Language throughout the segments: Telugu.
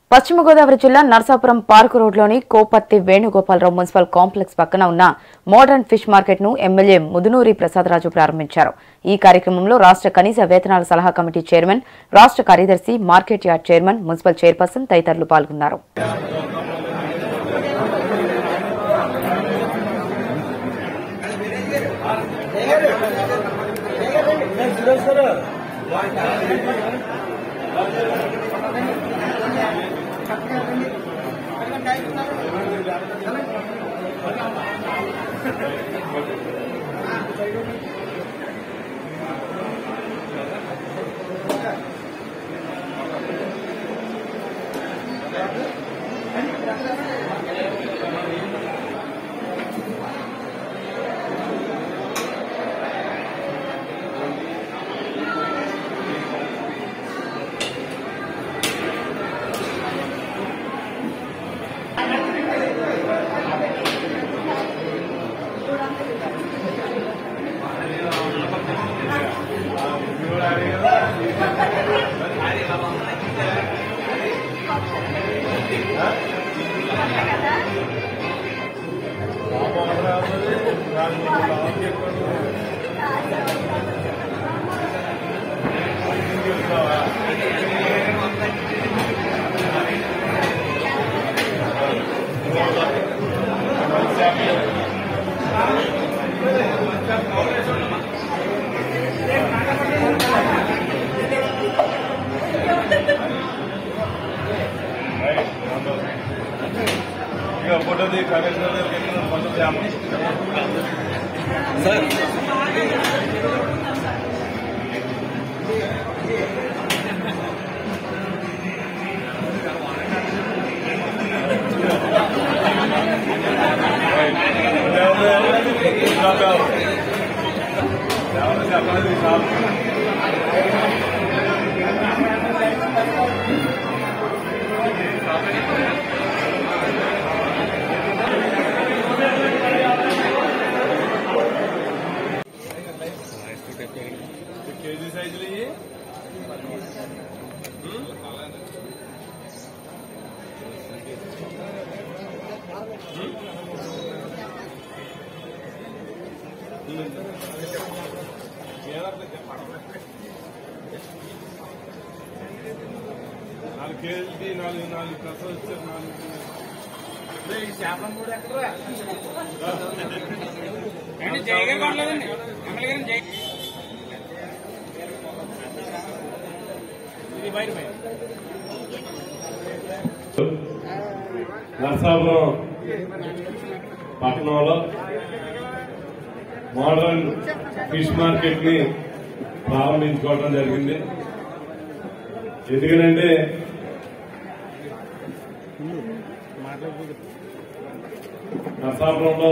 పశ్చిమ గోదావరి జిల్లా నర్సాపురం పార్క్ రోడ్లోని కోపత్తి వేణుగోపాలరావు మున్సిపల్ కాంప్లెక్స్ పక్కన ఉన్న మోడర్న్ ఫిష్ మార్కెట్ ను ఎమ్మెల్యే ముదునూరి ప్రసాదరాజు ప్రారంభించారు ఈ కార్యక్రమంలో రాష్ట్ర కనీస వేతనాల సలహా కమిటీ చైర్మన్ రాష్ట్ర కార్యదర్శి market yard chairman municipal chairperson తదితరులు పాల్గొన్నారు ಈಗ ಫೋಟೋದಿ ಕಾಲೇಜ್ನಲ್ಲಿ ಫೋಟೋ కేజీ సైజులు ఇవి నాలుగు కేజీలకి నాలుగు నాలుగు కసలు వచ్చారు నాలుగు నరసాపురం పట్టణంలో మోడర్న్ ఫిష్ మార్కెట్ ని ప్రారంభించుకోవడం జరిగింది ఎందుకంటే నరసాపురంలో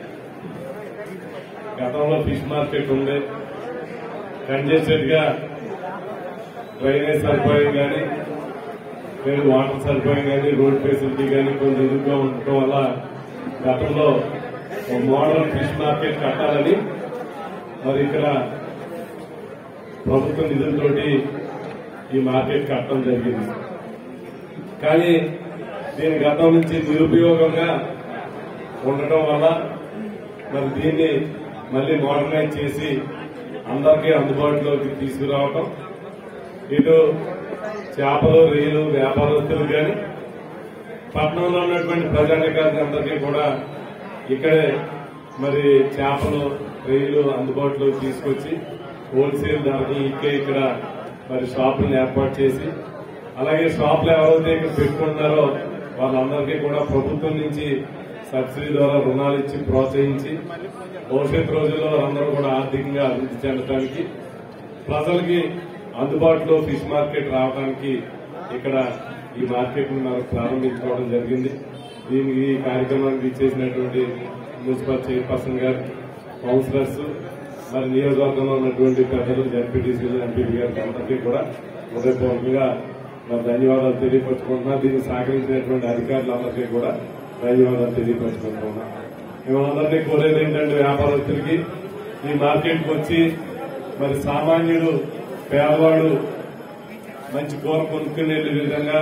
గతంలో ఫిష్ మార్కెట్ ఉంది కంజెస్టెడ్ గా డ్రైనేజ్ సదుపాయం కానీ లేదు వాటర్ సదుపాయం కానీ రోడ్ ఫెసిలిటీ కానీ కొంచెం ఎదురుగా ఉండటం వల్ల గతంలో ఒక మోడల్ ఫిష్ మార్కెట్ కట్టాలని మరి ఇక్కడ ప్రభుత్వ నిధులతోటి ఈ మార్కెట్ కట్టడం జరిగింది కానీ దీని గతం నుంచి నిరుపయోగంగా ఉండటం వల్ల మరి దీన్ని మళ్ళీ మోడర్నైజ్ చేసి అందరికీ అందుబాటులోకి తీసుకురావటం ఇటు చేపలు రొయ్యలు వ్యాపారస్తులు కానీ పట్టణంలో ఉన్నటువంటి ప్రజానికానికి అందరికీ కూడా ఇక్కడే మరి చేపలు రొయ్యలు అందుబాటులోకి తీసుకొచ్చి హోల్సేల్ ధరకి ఇక్కే ఇక్కడ మరి షాపులను ఏర్పాటు చేసి అలాగే షాపులు ఎవరైతే ఇక్కడ పెట్టుకుంటున్నారో వాళ్ళందరికీ కూడా ప్రభుత్వం నుంచి సబ్సిడీ ద్వారా రుణాలు ఇచ్చి ప్రోత్సహించి భవిష్యత్ రోజుల్లో అందరూ కూడా ఆర్థికంగా అభివృద్ధి చెందడానికి ప్రజలకి అందుబాటులో ఫిష్ మార్కెట్ రావడానికి ఇక్కడ ఈ మార్కెట్ ను మనం ప్రారంభించుకోవడం జరిగింది దీనికి ఈ కార్యక్రమానికి ఇచ్చేసినటువంటి మున్సిపల్ చైర్పర్సన్ గారు కౌన్సిలర్స్ మరి నియోజకవర్గంలో ఉన్నటువంటి పెద్దలు జడ్పీటీసీలు ఎంపీపీ గారికి అందరికీ కూడా హృదయపూర్వకంగా మరి ధన్యవాదాలు తెలియపరుచుకుంటున్నా దీనికి సహకరించినటువంటి అధికారులందరికీ కూడా ధన్యవాదాలు తెలియపరుచుకుంటున్నా మేమందరినీ కోరేది ఏంటంటే వ్యాపారస్తులకి ఈ మార్కెట్కి వచ్చి మరి సామాన్యుడు పేదవాడు మంచి కూర కొనుక్కునే విధంగా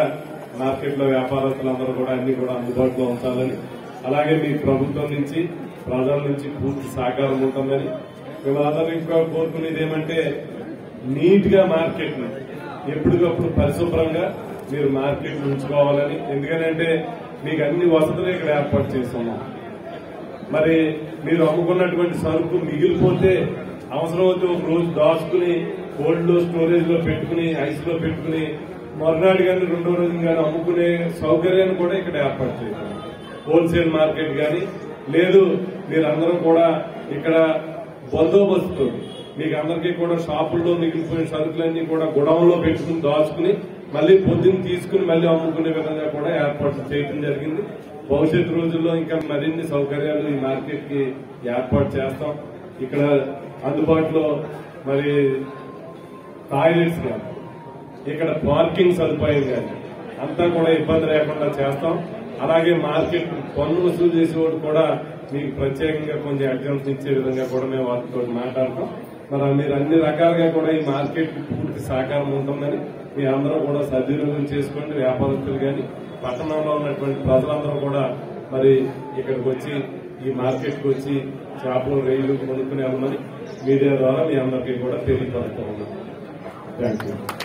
మార్కెట్లో వ్యాపారస్తులందరూ కూడా అన్ని కూడా అందుబాటులో ఉంచాలని అలాగే మీ ప్రభుత్వం నుంచి ప్రజల నుంచి పూర్తి సహకారం ఉంటుందని మేమందరూ ఇంకా కోరుకునేది ఏమంటే నీట్ గా మార్కెట్ ను ఎప్పటికప్పుడు పరిశుభ్రంగా మీరు మార్కెట్ ఉంచుకోవాలని ఎందుకంటే మీకు అన్ని వసతులు ఇక్కడ ఏర్పాటు చేస్తున్నాం మరి మీరు అమ్ముకున్నటువంటి సరుకు మిగిలిపోతే అవసరం అయితే ఒక రోజు దాచుకుని కోల్డ్ లో స్టోరేజ్ లో పెట్టుకుని ఐస్ లో పెట్టుకుని మర్నాడు కానీ రెండో రోజు కానీ అమ్ముకునే సౌకర్యాన్ని కూడా ఇక్కడ ఏర్పాటు చేశాం హోల్సేల్ మార్కెట్ కానీ లేదు మీరందరూ కూడా ఇక్కడ బందోబస్తు మీకు అందరికీ కూడా షాపుల్లో మిగిలిపోయిన సరుకులన్నీ కూడా గుడౌన్లో పెట్టుకుని దాచుకుని మళ్ళీ పొద్దున్న తీసుకుని మళ్ళీ అమ్ముకునే విధంగా కూడా ఏర్పాటు చేయడం జరిగింది భవిష్యత్ రోజుల్లో ఇంకా మరిన్ని సౌకర్యాలు ఈ మార్కెట్ కి ఏర్పాటు చేస్తాం ఇక్కడ అందుబాటులో మరి టాయిలెట్స్ కానీ ఇక్కడ పార్కింగ్ సదుపాయం కానీ అంతా కూడా ఇబ్బంది లేకుండా చేస్తాం అలాగే మార్కెట్ పన్ను వసూలు చేసేవాడు కూడా మీకు ప్రత్యేకంగా కొంచెం అడ్వాన్స్ ఇచ్చే విధంగా కూడా మేము వాటితో మాట్లాడతాం మరి మీరు అన్ని రకాలుగా కూడా ఈ మార్కెట్ పూర్తి సహకారం ఉంటుందని మీ అందరూ కూడా సద్వినియోగం చేసుకోండి వ్యాపారస్తులు కానీ పట్టణంలో ఉన్నటువంటి ప్రజలందరూ కూడా మరి ఇక్కడికి వచ్చి ఈ మార్కెట్కి వచ్చి చేపలు రైలు కొనుక్కునే వెళ్ళమని మీడియా ద్వారా మీ అందరికీ కూడా తెలియపరుస్తూ ఉన్నాం థ్యాంక్ యూ